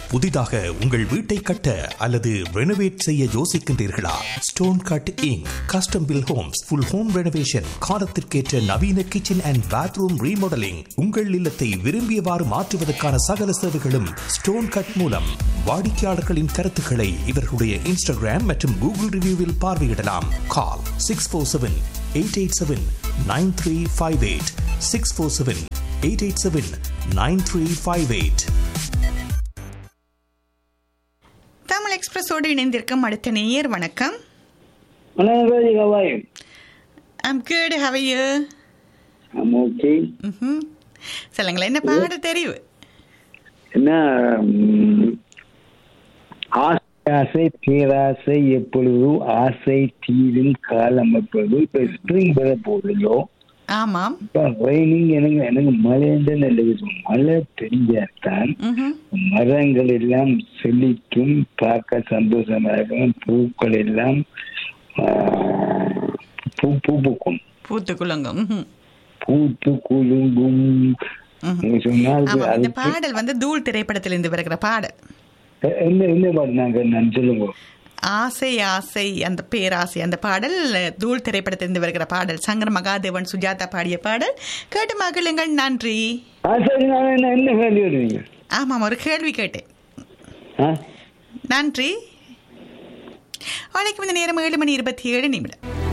புதிதாக உங்கள் வீட்டை கட்ட அல்லது ரெனோவேட் செய்ய யோசிக்கின்றீர்களா stone cut Inc custom build homes full home renovation காலத்திற்கேற்ற நவீன கிச்சன் அண்ட் பாத்ரூம் ரீமாடலிங் உங்கள் இல்லத்தை விரும்பியவாறு மாற்றுவதற்கான சகல சேவைகளும் ஸ்டோன் கட் மூலம் வாடிக்கையாளர்களின் கருத்துக்களை இவர்களுடைய இன்ஸ்டாகிராம் மற்றும் கூகுள் ரிவ்யூவில் பார்வையிடலாம் call six four seven eight eight seven nine three five eight six four seven eight eight seven nine three five eight Tamil எக்ஸ்பிரஸோடு இணைந்திருக்கும் அடுத்த நேயர் வணக்கம் வணக்கம் Raji how are you I'm good how you ஆம் ஓகே சொல்லுங்களேன் என்ன பாட தெரிவு என்ன ம், ஆசை ஆசை பேராசை எப்பொழுது ஆசை தீரும் காலம் எப்பொழுது இப்ப ஸ்ப்ரிங் வர போகுதோ ஆமாம் இப்ப ரெய்னிங் எனக்கு எனக்கு மழைன்னு நல்லது மழை பெய்யாதான் ம்ஹும். மரங்கள் எல்லாம் செழிக்கும் பார்க்க சந்தோஷமா இருக்கும் பூக்கள் எல்லாம் ஆ, பூ பூ பூக்கும் பூத்து குலுங்கும் ம்ஹும். பூத்து குலுங்கும் ம்ஹும். நீங்க சொன்னால் ஆமாம் இந்த அதுக்கு பாடல் வந்து தூள் திரைப்படத்திலிருந்து வருகிற பாடல் எ- என்ன என்ன பாட்டு நாங்க நான் சொல்லுங்க ஆசை ஆசை அந்த பேராசை அந்த பாடல் தூள் திரைப்படத்திலிருந்து வருகிற பாடல் சங்கர் மகாதேவன் சுஜாதா பாடிய பாடல் கேட்டு மகிழுங்கள் நன்றி ஆ சரி நான் என்ன என்ன கேள்வி வருவீங்க ஆமாம் ஒரு கேள்வி கேட்டேன் ஆ நன்றி வணக்கம் இந்த நேரம் ஏழு மணி இருபத்தி ஏழு நிமிடம்